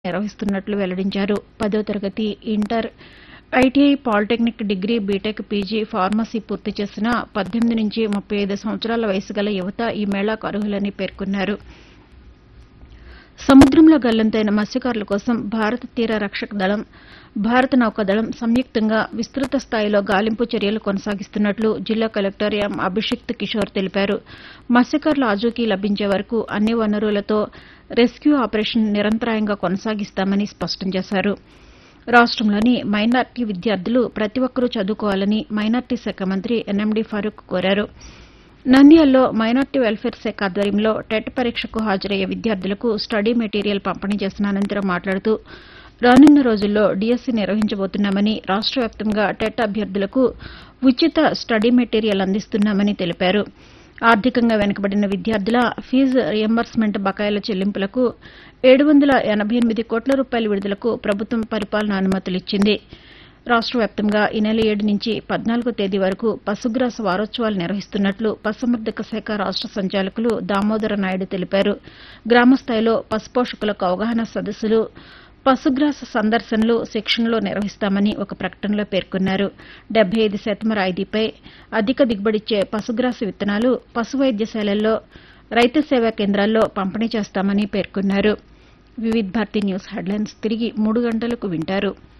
నిర్వహిస్తున్నట్లు వెల్లడించారు పదో తరగతి inter ITI polytechnic degree BTech PG pharmacy పూర్తి చేసిన పద్దెనిమిది నుంచి ముప్పై ఐదు సంవత్సరాల వయసు గల యువత ఈ మేళాకు అర్హులని పేర్కొన్నారు సముద్రంలో గల్లంతైన మత్స్యకారుల కోసం భారత తీర రక్షక దళం భారత నౌకాదళం సంయుక్తంగా విస్తృత స్థాయిలో గాలింపు చర్యలు కొనసాగిస్తున్నట్లు జిల్లా కలెక్టర్ ఎం అభిషిక్త్ కిషోర్ తెలిపారు మత్స్యకారుల ఆచూకీ లభించే వరకు అన్ని వనరులతో రెస్క్యూ ఆపరేషన్ నిరంతరాయంగా కొనసాగిస్తామని స్పష్టం చేశారు రాష్టంలోని మైనార్టీ విద్యార్థులు ప్రతి ఒక్కరూ చదువుకోవాలని మైనార్టీ శాఖ మంత్రి ఎన్ఎండి ఫరూక్ కోరారు నంద్యాలలో మైనార్టీ వెల్ఫేర్ శాఖ ఆధ్వర్యంలో టెట్ పరీక్షకు హాజరయ్యే విద్యార్థులకు స్టడీ మెటీరియల్ పంపిణీ చేసిన అనంతరం మాట్లాడుతూ రానున్న రోజుల్లో డీఎస్సీ నిర్వహించబోతున్నామని రాష్ట వ్యాప్తంగా టెట్ అభ్యర్థులకు ఉచిత స్టడీ మెటీరియల్ అందిస్తున్నామని తెలిపారు ఆర్థికంగా వెనుకబడిన విద్యార్థుల ఫీజు రియంబర్స్మెంట్ బకాయిల చెల్లింపులకు ఏడు వందల ఎనబై ఎనిమిది కోట్ల రూపాయల విడుదలకు ప్రభుత్వం పరిపాలనా అనుమతులిచ్చింది రాష్ట వ్యాప్తంగా ఈ నెల ఏడు నుంచి పద్నాలుగో తేదీ వరకు పశుగ్రాస వారోత్సవాలు నిర్వహిస్తున్నట్లు పశుసంవర్ధక శాఖ రాష్ట సంచాలకులు దామోదర నాయుడు తెలిపారు గ్రామస్థాయిలో పశుపోషకులకు అవగాహన సదస్సులు పశుగ్రాస సందర్శనలు శిక్షణలు నిర్వహిస్తామని ఒక ప్రకటనలో పేర్కొన్నారు డెబ్బై ఐదు శాతం రాయితీపై అధిక దిగుబడిచ్చే పశుగ్రాస విత్తనాలు పశు వైద్యశాలల్లో రైతు సేవా కేంద్రాల్లో పంపిణీ చేస్తామని పేర్కొన్నారు వివిధ్ భారతి న్యూస్ హెడ్లైన్స్ తిరిగి మూడు గంటలకు వింటారు